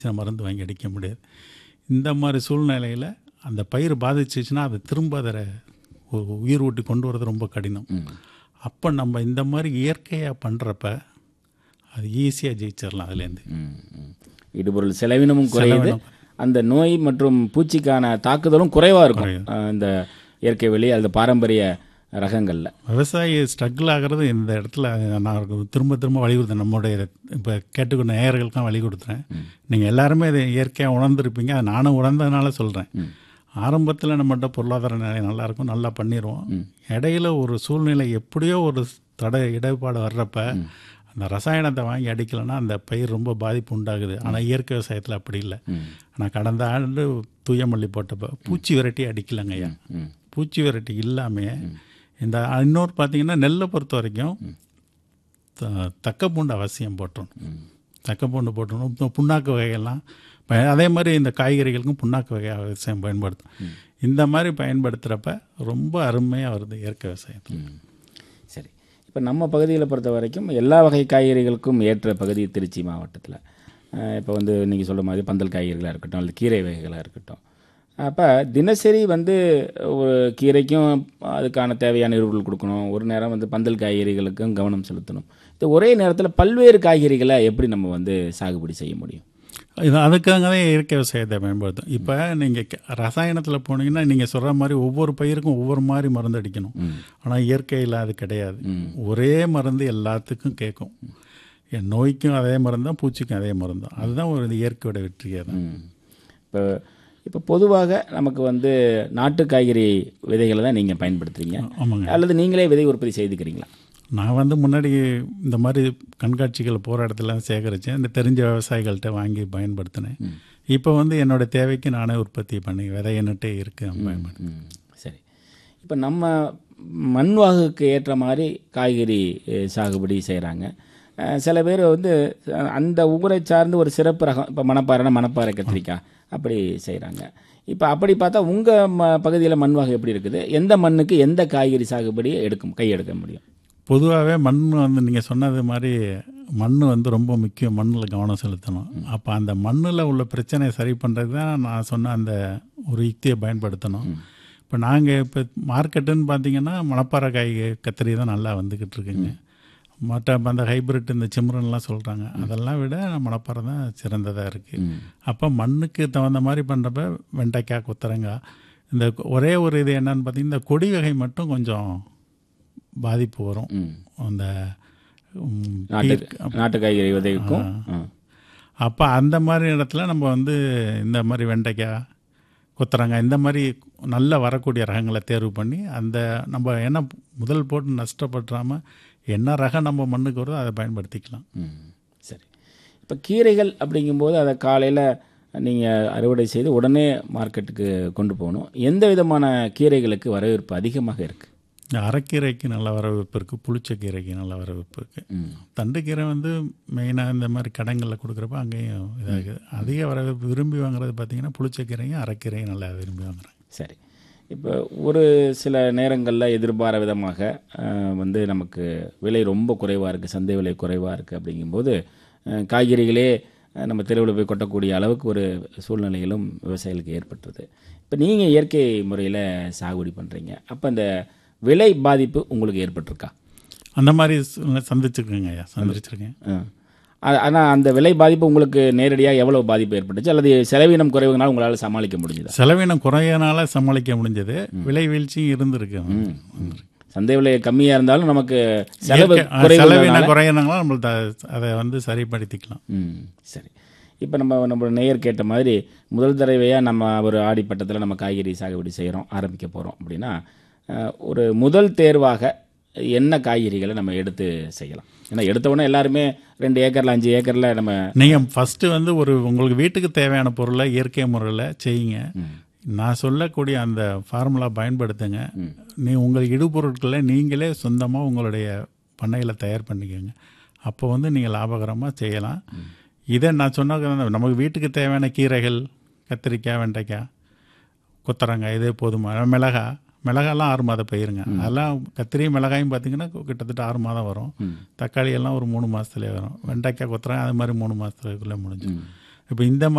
சில மருந்து வாங்கி அடிக்க முடியாது இந்த மாதிரி சூழ்நிலையில் அந்த பயிர் பாதிச்சிச்சுன்னா அதை திரும்ப அதை உ- உயிர் ஊட்டி கொண்டு வரது ரொம்ப கடினம் அப்போ நம்ம இந்த மாதிரி இயற்கையாக பண்ணுறப்ப அது ஈஸியாக ஜெயிச்சிடலாம் அதுலேருந்து ம், ம். இடுபொருள் செலவினமும் குறையுது அந்த நோய் மற்றும் பூச்சிக்கான தாக்குதலும் குறைவாக இருக்கும் அஹ், இந்த இயற்கை வெளி அல்லது பாரம்பரிய ரகங்கள்ல விவசாயி ஸ்ட்ரகிள் ஆகிறது இந்த இடத்துல நான் அவருக்கு திரும்ப திரும்ப வலியுறுத்தேன் நம்முடைய இப்போ கேட்டுக்கொண்ட நேயர்களுக்கெல்லாம் வழி கொடுத்துறேன் நீங்கள் எல்லாருமே இதை இயற்கையாக உணர்ந்திருப்பீங்க அதை நானும் உணர்ந்ததுனால சொல்கிறேன் ஆரம்பத்தில் நம்மகிட்ட பொருளாதார நிலை நல்லா இருக்கும் நல்லா பண்ணிடுவோம் இடையில ஒரு சூழ்நிலை எப்படியோ ஒரு தடை இடர்பாடு வர்றப்ப அந்த ரசாயனத்தை வாங்கி அடிக்கலைன்னா அந்த பயிர் ரொம்ப பாதிப்பு உண்டாகுது ஆனால் இயற்கை விவசாயத்தில் அப்படி இல்லை ஆனால் கடந்த ஆண்டு தூயமல்லி போட்டப்போ பூச்சி விரட்டி அடிக்கலைங்க ஐயா ம். பூச்சி விரட்டி இல்லாமல் இந்த இன்னொரு பார்த்தீங்கன்னா நெல்லை பொறுத்த வரைக்கும் த- தக்க பூண்டு அவசியம் போட்டுரும் தக்க பூண்டு போட்டுரும் இப்போ புண்ணாக்கு வகையெல்லாம் பய- அதே மாதிரி இந்த காய்கறிகளுக்கும் புண்ணாக்கு வகை அவசியம் பயன்படுத்தும் இந்த மாதிரி பயன்படுத்துகிறப்ப ரொம்ப அருமையாக வருது இயற்கை விவசாயத்தில் ம். சரி இப்போ நம்ம பகுதியில் பொறுத்த வரைக்கும் எல்லா வகை காய்கறிகளுக்கும் ஏற்ற பகுதி திருச்சி மாவட்டத்தில் இப்போ வந்து நீங்கள் சொல்ற மாதிரி பந்தல் காய்கறிகளாக இருக்கட்டும் அல்லது கீரை வகைகளாக இருக்கட்டும் அப்போ தினசரி வந்து ஒரு கீரைக்கும் அதுக்கான தேவையான எரிபொருள் கொடுக்கணும் ஒரு நேரம் வந்து பந்தல் காய்கறிகளுக்கும் கவனம் செலுத்தணும் இது ஒரே நேரத்தில் பல்வேறு காய்கறிகளை எப்படி நம்ம வந்து சாகுபடி செய்ய முடியும் இது அதுக்காக தான் இயற்கை விவசாயத்தை பயன்படுத்தும் இப்போ நீங்கள் ரசாயனத்தில் போனீங்கன்னா நீங்கள் சொல்கிற மாதிரி ஒவ்வொரு பயிருக்கும் ஒவ்வொரு மாதிரி மருந்து அடிக்கணும் ஆனால் இயற்கையில் அது கிடையாது ஒரே மருந்து எல்லாத்துக்கும் கேட்கும் என் நோய்க்கும் அதே மருந்து தான் பூச்சிக்கும் அதே மருந்து தான் அதுதான் ஒரு இயற்கையோட வெற்றியே தான் இப்போ இப்போ பொதுவாக நமக்கு வந்து நாட்டு காய்கறி விதைகளை தான் நீங்கள் பயன்படுத்துறீங்க ஆமாங்க அல்லது நீங்களே விதை உற்பத்தி செய்துக்கிறீங்களா நான் வந்து முன்னாடி இந்த மாதிரி கண்காட்சிகள் போகிற இடத்துல சேகரித்தேன் இந்த தெரிஞ்ச விவசாயிகள்கிட்ட வாங்கி பயன்படுத்தினேன் இப்போ வந்து என்னோட தேவைக்கு நானே உற்பத்தி பண்ணி விதையன்னுட்டே இருக்கு பயன்படுத்தி ம், சரி இப்போ நம்ம மண் வாகுக்கு ஏற்ற மாதிரி காய்கறி அஹ், சாகுபடி செய்கிறாங்க சில பேர் வந்து அஹ், அந்த ஊரை சார்ந்து ஒரு சிறப்பு ரகம் இப்போ மணப்பாறைனா மணப்பாறை கத்திரிக்காய் அப்படி செய்கிறாங்க இப்போ அப்படி பார்த்தா உங்கள் ம பகுதியில் மண் வாகு எப்படி இருக்குது எந்த மண்ணுக்கு எந்த காய்கறி சாகுபடி எடுக்கும் கை எடுக்க முடியும் பொதுவாகவே மண் வந்து நீங்கள் சொன்னது மாதிரி மண் வந்து ரொம்ப முக்கியம் மண்ணில் கவனம் செலுத்தணும் அப்போ அந்த மண்ணில் உள்ள பிரச்சனையை சரி பண்ணுறது தான் நான் சொன்ன அந்த ஒரு யுக்தியை பயன்படுத்தணும் இப்போ நாங்கள் இப்போ மார்க்கெட்டுன்னு பார்த்தீங்கன்னா மணப்பாறை காய் கத்திரி தான் நல்லா வந்துக்கிட்டு இருக்குங்க மற்ற இப்ப அந்த ஹைபிரிட் இந்த சிம்ரன்லாம் சொல்கிறாங்க அதெல்லாம் விட மணப்பாறை தான் சிறந்ததாக இருக்குது அப்போ மண்ணுக்கு தகுந்த மாதிரி பண்ணுறப்ப வெண்டைக்காய் கொத்தரங்காய் இந்த ஒரே ஒரு இது என்னன்னு பார்த்தீங்கன்னா இந்த கொடி வகை மட்டும் கொஞ்சம் பாதிப்பு வரும் ம். அந்த ம், நாட்டு பீர்க்க- நாட்டு காய்கறி விதைக்கும் ஆ. அப்போ அந்த மாதிரி இடத்துல நம்ம வந்து இந்த மாதிரி வெண்டைக்காய் கொத்தரங்காய் இந்த மாதிரி நல்ல வரக்கூடிய ரகங்களை தேர்வு பண்ணி அந்த நம்ம என்ன முதல் போட்டு நஷ்டப்படுறாமல் என்ன ரகம் நம்ம மண்ணுக்கு வருதோ அதை பயன்படுத்திக்கலாம் ம் சரி இப்போ கீரைகள் அப்படிங்கும்போது அதை காலையில் நீங்கள் அறுவடை செய்து உடனே மார்க்கெட்டுக்கு கொண்டு போகணும் எந்த விதமான கீரைகளுக்கு வரவேற்பு அதிகமாக இருக்குது இந்த அரைக்கீரைக்கு நல்ல வரவேற்பு இருக்குது புளிச்சக்கீரைக்கு நல்ல வரவேற்பு இருக்குது தண்டுக்கீரை வந்து மெயினாக இந்த மாதிரி கடங்களில் கொடுக்குறப்ப அங்கேயும் இதாகுது அதிக வரவேற்பு விரும்பி வாங்குறது பார்த்தீங்கன்னா புளிச்சக்கீரையும் அரைக்கீரையும் நல்லா விரும்பி வாங்குறாங்க சரி இப்போ ஒரு சில நேரங்களில் எதிர்பார விதமாக அஹ், வந்து நமக்கு விலை ரொம்ப குறைவாக இருக்குது சந்தை விலை குறைவாக இருக்குது அப்படிங்கும்போது அஹ், காய்கறிகளே அஹ், நம்ம தெருவில் போய் கொட்டக்கூடிய அளவுக்கு ஒரு சூழ்நிலைகளும் விவசாயிகளுக்கு ஏற்பட்டுருது இப்போ நீங்கள் இயற்கை முறையில் சாகுபடி பண்ணுறீங்க அப்போ அந்த விலை பாதிப்பு உங்களுக்கு ஏற்பட்டிருக்கா அந்த மாதிரி சூழ்நிலை சந்திச்சிருக்கேங்க ஐயா சந்திச்சிருக்கேன் ஆனால் அந்த விலை பாதிப்பு உங்களுக்கு நேரடியாக எவ்வளோ பாதிப்பு ஏற்பட்டுச்சு அல்லது செலவினம் குறைவுனால உங்களால் சமாளிக்க முடிஞ்சுதா செலவினம் குறையனால சமாளிக்க முடிஞ்சது விலை வீழ்ச்சியும் இருந்திருக்கு சந்தை விலை கம்மியாக இருந்தாலும் நமக்கு செலவு இயற்கை- ஆ, குறைவு செலவினம் குறையனால நம்ம த- அதை வந்து சரிப்படுத்திக்கலாம் ம் சரி இப்போ நம்ம நம்ம நேயர் கேட்ட மாதிரி முதல் தடவையாக நம்ம ஒரு ஆடிப்பட்டத்தில் நம்ம காய்கறி சாகுபடி செய்கிறோம் ஆரம்பிக்க போகிறோம் அப்படின்னா அஹ், ஒரு முதல் தேர்வாக என்ன காய்கறிகளை நம்ம எடுத்து செய்யலாம் ஏன்னா எடுத்த உடனே எல்லாருமே ரெண்டு ஏக்கரில் அஞ்சு ஏக்கரில் நம்ம நீங்கள் ஃபஸ்ட்டு வந்து ஒரு உங்களுக்கு வீட்டுக்கு தேவையான பொருளை இயற்கை முறையில் செய்யுங்க நான் சொல்லக்கூடிய அந்த ஃபார்முலா பயன்படுத்துங்க நீ உங்கள் இடுபொருட்களை நீங்களே சொந்தமாக உங்களுடைய பண்ணையில் தயார் பண்ணிக்கோங்க அப்போ வந்து நீங்கள் லாபகரமாக செய்யலாம் இதை நான் சொன்ன நமக்கு வீட்டுக்கு தேவையான கீரைகள் கத்திரிக்காய் வெண்டைக்காய் கொத்தரங்காய் இதே போதுமா மிளகா மிளகாலாம் ஆறு மாத பயிருங்க அதெல்லாம் கத்திரி மிளகாயும் பார்த்தீங்கன்னா கிட்டத்தட்ட ஆறு மாதம் வரும் தக்காளி எல்லாம் ஒரு மூணு மாதத்துலேயே வரும் வெண்டைக்காய் கொத்தரங்காய் அது மாதிரி மூணு மாதத்துக்குள்ளே முடிஞ்சிடும் இப்போ இந்த